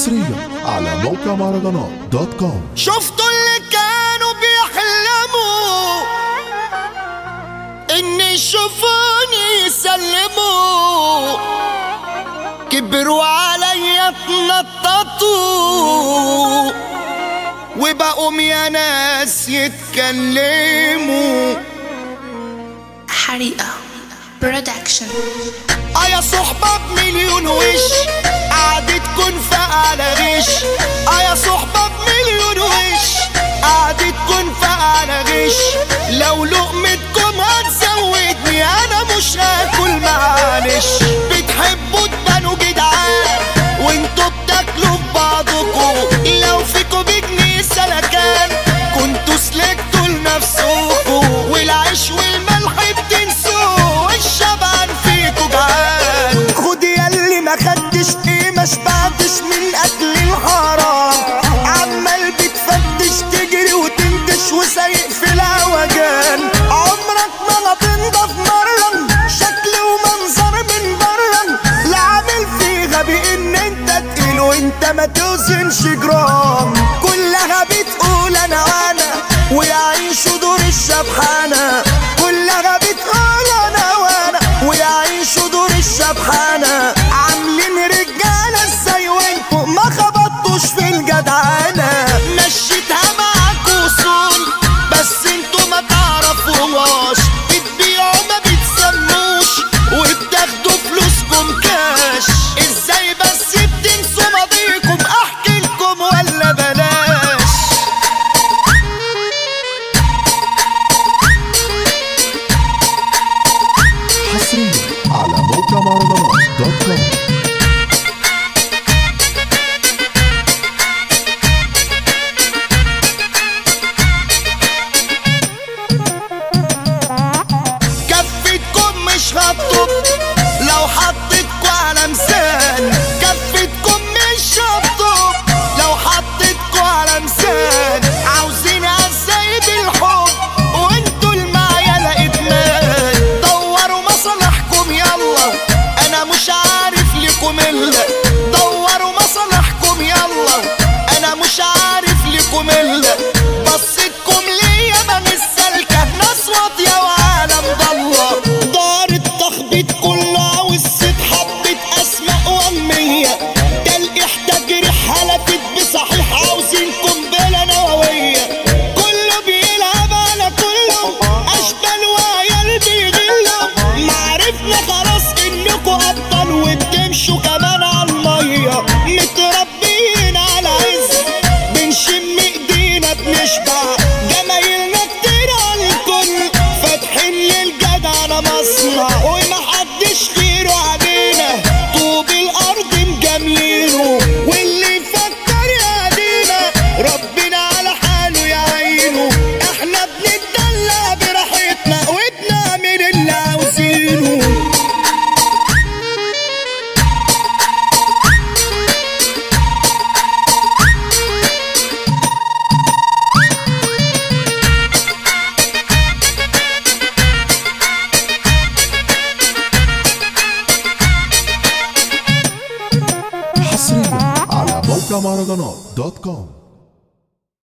حصريا على موقع مهرجانات دوت كوم شفتوا اللي كانوا بيحلموا ان يشوفوني يسلموا كبروا عليا اتنططوا وبقوا يا ناس يتكلموا حريقة برودكشن اه يا صحبة بمليون وش قعدتكن فقالة غش اه يا صحبة بمليون وش قعدتكن فقالة غش لو لقمتكم هتزودني انا مش هاكل معلش بتحبوا تبانوا جدعان وانتوا بتاكلوا في بعضكوا لو فيكوا بجنيه سلكان كنتوا سلكتوا لنفسكوا والعيش والملح بتنسوه الشبعان فيكوا جعان خد ياللي ما خدتش ايه ما شبعتش من اكل الحرام عمال بتفتش تجري وتنتش وسايق في العوجان عمرك ما هتنضف مرة شكل ومنظر من بره لا عامل فيه غبي ان انت تقيل وانت ما توزنش جرام كلها بتقول انا وانا ويعيشوا دور الشبحانة كلها بتقول انا وانا ويعيشوا دور الشبحانة عاملين رجالة ازاي وانتوا ما خبطتوش في الجدعانة مشيتها معاك وصول بس انتوا ما تعرفوهاش بتبيعوا ما بتسموش وبتاخدوا فلوسكم كاش ازاي بس بتنسوا ماضيكم احكي لكم ولا بلاش حصريا على موقع مهرجانات دوت كوم كفتكم مش هتطب لو حطيتكوا على ميزان كفتكم مش هتطب لو حطيتكوا على ميزان عاوزين ازاي بالحب وانتوا المعيا لا ادمان دوروا مصالحكم يلا انا مش عارف لكم الا دوروا مصالحكم يلا انا مش عارف لكم الا بصيتكم ليا ما مش سالكه ناس واطيه وعالم ضله دار التخبيط كله والست حبت اسماء وهميه تلقيح تجريح حلفت بصحيح عاوزين قنبله نوويه كله بيلعب على كله اشبال وعيال بيغلوا معرفنا خلاص انكوا ابطال وبتمشوا كمان على الميه متربيين على عز بنشم ايدينا بنشبع جمايلنا كتير على الكل فاتحين للجدع مصنع ومحدش غيره علينا طوب الارض مجاملينه واللي يفكر يهدينا ربنا على حاله يعينه احنا بنتدلع براحتنا وبنعمل اللي عاوزينه حصريا على موقع مهرجانات دوت كوم